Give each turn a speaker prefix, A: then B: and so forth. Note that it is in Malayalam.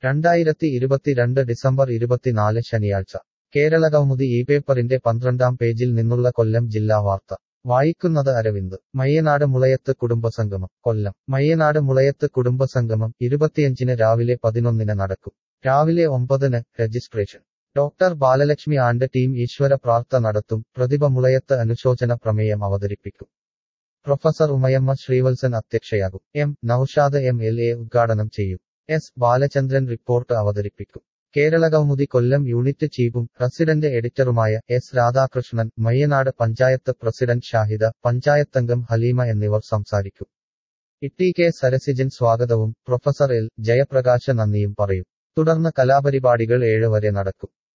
A: രണ്ടായിരത്തി ഇരുപത്തിരണ്ട് ഡിസംബർ ഇരുപത്തിനാല് ശനിയാഴ്ച കേരളകൗമുദി ഈ പേപ്പറിന്റെ പന്ത്രണ്ടാം പേജിൽ നിന്നുള്ള കൊല്ലം ജില്ലാ വാർത്ത വായിക്കുന്നത് അരവിന്ദ് മയ്യനാട് മുളയത്ത് കുടുംബസംഗമം കൊല്ലം മയ്യനാട് മുളയത്ത് കുടുംബസംഗമം ഇരുപത്തിയഞ്ചിന് രാവിലെ പതിനൊന്നിന് നടക്കും രാവിലെ ഒമ്പതിന് registration doctor Balalakshmi and team ഈശ്വര പ്രാർത്ഥ നടത്തും പ്രതിഭ മുളയത്ത് അനുശോചന പ്രമേയം അവതരിപ്പിക്കും പ്രൊഫസർ ഉമയമ്മ ശ്രീവത്സൻ അധ്യക്ഷയാകും M Noushad M L A ഉദ്ഘാടനം ചെയ്യും എസ് ബാലചന്ദ്രൻ റിപ്പോർട്ട് അവതരിപ്പിക്കും കേരളകൗമുദി കൊല്ലം യൂണിറ്റ് ചീഫും പ്രസിഡന്റ് എഡിറ്ററുമായ എസ് രാധാകൃഷ്ണൻ മയ്യനാട് പഞ്ചായത്ത് പ്രസിഡന്റ് ഷാഹിദ പഞ്ചായത്തംഗം ഹലീമ എന്നിവർ സംസാരിക്കും ഇട്ടി കെ സരസിജൻ സ്വാഗതവും പ്രൊഫസർ എൽ ജയപ്രകാശ നന്ദിയും പറയും തുടർന്ന് കലാപരിപാടികൾ ഏഴ് വരെ നടക്കും